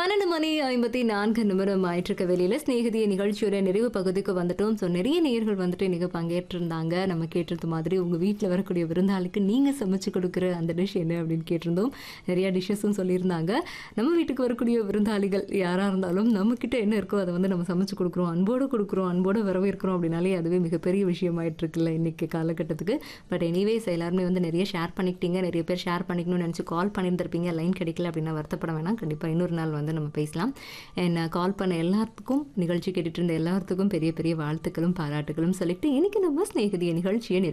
பன்னெண்டு மணி ஐம்பத்தி நான்கு நிமிடம் ஆயிட்டிருக்க வெளியில் ஸ்நேகிதிய நிகழ்ச்சியோட நிறைவு பகுதிக்கு வந்துட்டோம் ஸோ நிறைய நேயர்கள் வந்துட்டு இன்னைக்கு பங்கேற்றிருந்தாங்க நம்ம கேட்டிருந்த மாதிரி உங்கள் வீட்டில் வரக்கூடிய விருந்தாளிக்கு நீங்கள் சமைச்சு கொடுக்குற அந்த டிஷ் என்ன அப்படின்னு கேட்டிருந்தோம் நிறையா டிஷ்ஷஸும் சொல்லியிருந்தாங்க நம்ம வீட்டுக்கு வரக்கூடிய விருந்தாளிகள் யாராக இருந்தாலும் நம்மக்கிட்ட என்ன இருக்கோ அதை வந்து நம்ம சமைச்சு கொடுக்குறோம் அன்போடு கொடுக்குறோம் அன்போடு வரவேற்கிறோம் அப்படின்னாலே அதுவே மிகப்பெரிய விஷயமாயிட்டு இருக்குல்ல இன்னைக்கு காலகட்டத்துக்கு பட் எனிவேஸ் எல்லாருமே வந்து நிறைய ஷேர் பண்ணிக்கிட்டீங்க நிறைய பேர் ஷேர் பண்ணிக்கணும்னு நினச்சி கால் பண்ணியிருந்திருப்பீங்க லைன் கிடைக்கல அப்படின்னா வருத்தப்பட வேணாம் கண்டிப்பாக இன்னொரு நாள் வந்து நம்ம பேசலாம் என்ன கால் பண்ண எல்லாத்துக்கும் நிகழ்ச்சி கேட்டுட்டு இருந்த எல்லாத்துக்கும் பெரிய பெரிய வாழ்த்துக்களும் பாராட்டுகளும் சொல்லிட்டு இன்னைக்கு நம்ம ஸ்நேகிதிய நிகழ்ச்சியை நிறைவு